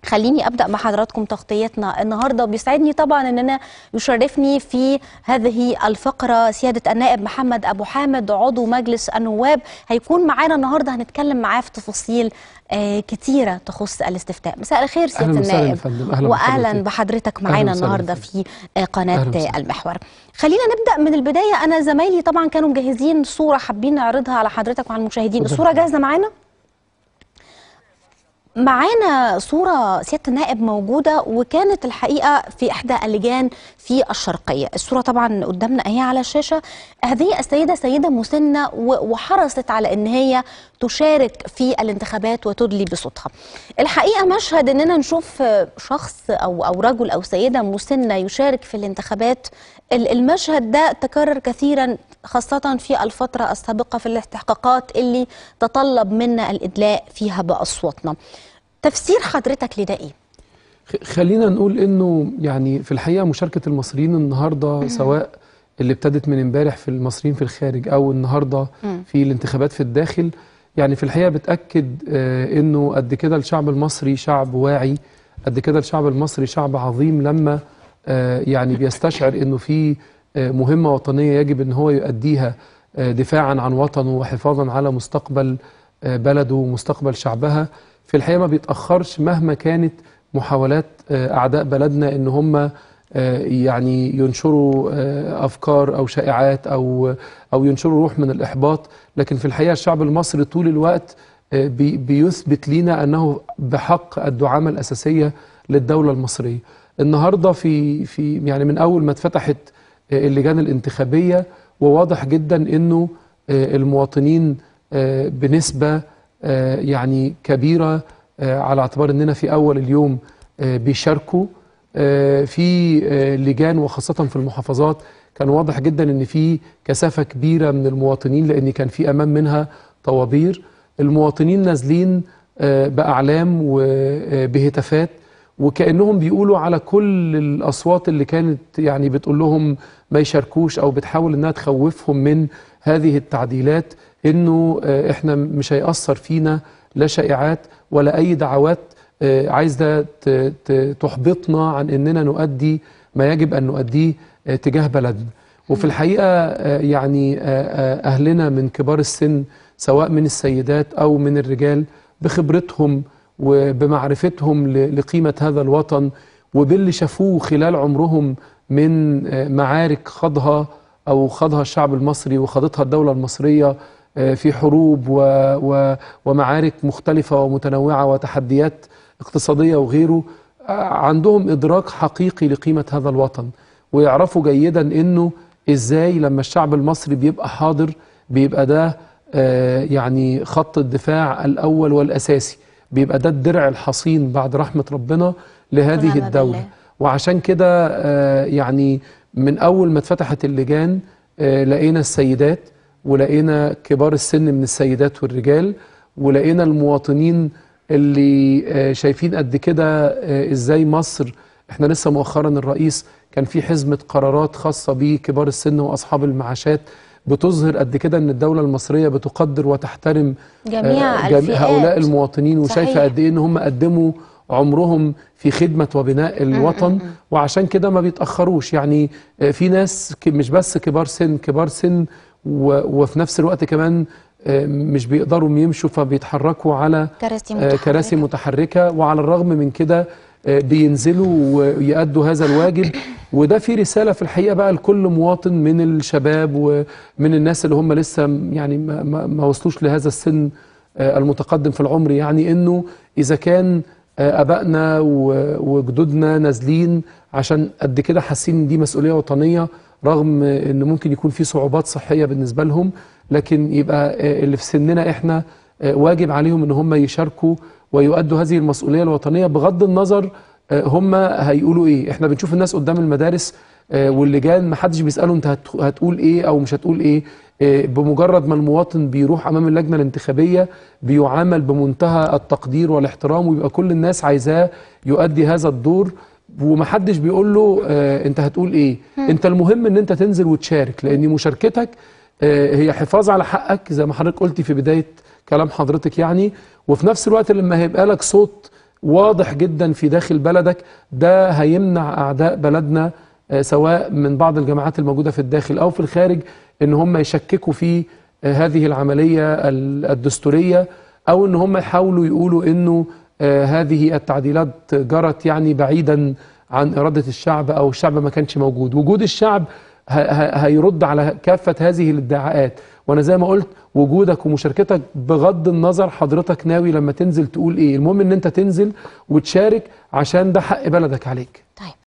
خليني ابدا مع حضراتكم تغطيتنا النهارده بيسعدني طبعا ان انا يشرفني في هذه الفقره سياده النائب محمد ابو حامد عضو مجلس النواب هيكون معانا النهارده هنتكلم معاه في تفاصيل آه كتيره تخص الاستفتاء مساء الخير سياده أهلاً وسهلاً يا النائب فندم. أهلاً واهلا بحضرتك. بحضرتك أهلاً معانا وسهلاً النهارده يا في آه، قناه أهلاً وسهلاً. المحور خلينا نبدا من البدايه انا زمايلي طبعا كانوا مجهزين صوره حابين نعرضها على حضرتك وعلى المشاهدين اتفضل. الصوره جاهزه معانا معانا صورة سيادة النائب موجودة وكانت الحقيقة في إحدى اللجان في الشرقية الصورة طبعا قدامنا أهي على الشاشة هذه السيدة سيدة مسنة و- وحرصت على أن هي تشارك في الانتخابات وتدلي بصوتها الحقيقة مشهد أننا نشوف شخص أو, أو رجل أو سيدة مسنة يشارك في الانتخابات ال- المشهد ده تكرر كثيرا خاصة في الفترة السابقة في الاستحقاقات اللي تطلب منا الإدلاء فيها بأصواتنا تفسير حضرتك لده إيه؟ خ- خلينا نقول انه يعني في الحقيقه مشاركه المصريين النهارده سواء اللي ابتدت من امبارح في المصريين في الخارج او النهارده في الانتخابات في الداخل يعني في الحقيقه بتاكد آه، انه قد كده الشعب المصري شعب واعي قد كده الشعب المصري شعب عظيم لما آه، يعني بيستشعر انه في آه، مهمه وطنيه يجب ان هو يؤديها آه، دفاعا عن وطنه وحفاظا على مستقبل آه، بلده ومستقبل شعبها في الحقيقه ما بيتاخرش مهما كانت محاولات آه، اعداء بلدنا ان هم آه، يعني ينشروا آه، افكار او شائعات او او ينشروا روح من الاحباط لكن في الحقيقه الشعب المصري طول الوقت آه، بي- بيثبت لينا انه بحق الدعامه الاساسيه للدوله المصريه النهارده في في يعني من اول ما اتفتحت آه، اللجان الانتخابيه وواضح جدا انه آه، المواطنين آه، بنسبه آه، يعني كبيره آه، على اعتبار اننا في اول اليوم آه، بيشاركوا آه، في آه، لجان وخاصه في المحافظات كان واضح جدا ان في كثافه كبيره من المواطنين لان كان في امام منها طوابير المواطنين نازلين آه، باعلام وبهتافات وكانهم بيقولوا على كل الاصوات اللي كانت يعني بتقول لهم ما يشاركوش او بتحاول انها تخوفهم من هذه التعديلات انه آه، احنا مش هيأثر فينا لا شائعات ولا اي دعوات آه، عايزه ت- ت- تحبطنا عن اننا نؤدي ما يجب ان نؤديه آه، تجاه بلدنا وفي الحقيقه آه، يعني آه، آه، اهلنا من كبار السن سواء من السيدات او من الرجال بخبرتهم وبمعرفتهم ل- لقيمه هذا الوطن وباللي شافوه خلال عمرهم من آه، معارك خاضها او خاضها الشعب المصري وخاضتها الدوله المصريه آه، في حروب و و ومعارك مختلفه ومتنوعه وتحديات اقتصاديه وغيره آه، عندهم ادراك حقيقي لقيمه هذا الوطن ويعرفوا جيدا انه ازاي لما الشعب المصري بيبقى حاضر بيبقى ده آه، يعني خط الدفاع الاول والاساسي بيبقى ده الدرع الحصين بعد رحمه ربنا لهذه ونعم الدوله بالله. وعشان كده آه، يعني من اول ما اتفتحت اللجان آه، لقينا السيدات ولقينا كبار السن من السيدات والرجال ولقينا المواطنين اللي آه، شايفين قد كده آه، ازاي مصر احنا لسه مؤخرا الرئيس كان في حزمه قرارات خاصه بكبار السن واصحاب المعاشات بتظهر قد كده ان الدوله المصريه بتقدر وتحترم جميع آه، جم- الفئات. هؤلاء المواطنين وشايفه صحيح. قد ايه ان هم قدموا عمرهم في خدمه وبناء الوطن وعشان كده ما بيتاخروش يعني آه، في ناس ك- مش بس كبار سن كبار سن و- وفي نفس الوقت كمان آه، مش بيقدروا يمشوا فبيتحركوا على كراسي آه، متحركة. كراسي متحركه وعلى الرغم من كده آه، بينزلوا ويأدوا هذا الواجب وده في رساله في الحقيقه بقى لكل مواطن من الشباب ومن الناس اللي هم لسه م- يعني ما, ما, ما وصلوش لهذا السن آه، المتقدم في العمر يعني انه اذا كان آه، ابائنا و- وجدودنا نازلين عشان قد كده حاسين ان دي مسؤوليه وطنيه رغم ان ممكن يكون في صعوبات صحيه بالنسبه لهم لكن يبقى آه، اللي في سننا احنا آه، واجب عليهم ان هم يشاركوا ويؤدوا هذه المسؤوليه الوطنيه بغض النظر آه، هم هيقولوا ايه احنا بنشوف الناس قدام المدارس آه، واللجان ما حدش بيساله انت هت- هتقول ايه او مش هتقول ايه آه، بمجرد ما المواطن بيروح امام اللجنه الانتخابيه بيعامل بمنتهى التقدير والاحترام ويبقى كل الناس عايزاه يؤدي هذا الدور ومحدش بيقول له آه انت هتقول ايه انت المهم ان انت تنزل وتشارك لان مشاركتك آه هي حفاظ على حقك زي ما حضرتك قلتي في بدايه كلام حضرتك يعني وفي نفس الوقت لما هيبقى لك صوت واضح جدا في داخل بلدك ده هيمنع اعداء بلدنا آه، سواء من بعض الجماعات الموجوده في الداخل او في الخارج ان هم يشككوا في آه، هذه العمليه ال- الدستوريه او ان هم يحاولوا يقولوا انه آه، هذه التعديلات جرت يعني بعيدا عن اراده الشعب او الشعب ما كانش موجود وجود الشعب ه- ه- هيرد على كافه هذه الادعاءات وانا زي ما قلت وجودك ومشاركتك بغض النظر حضرتك ناوي لما تنزل تقول ايه المهم ان انت تنزل وتشارك عشان ده حق بلدك عليك طيب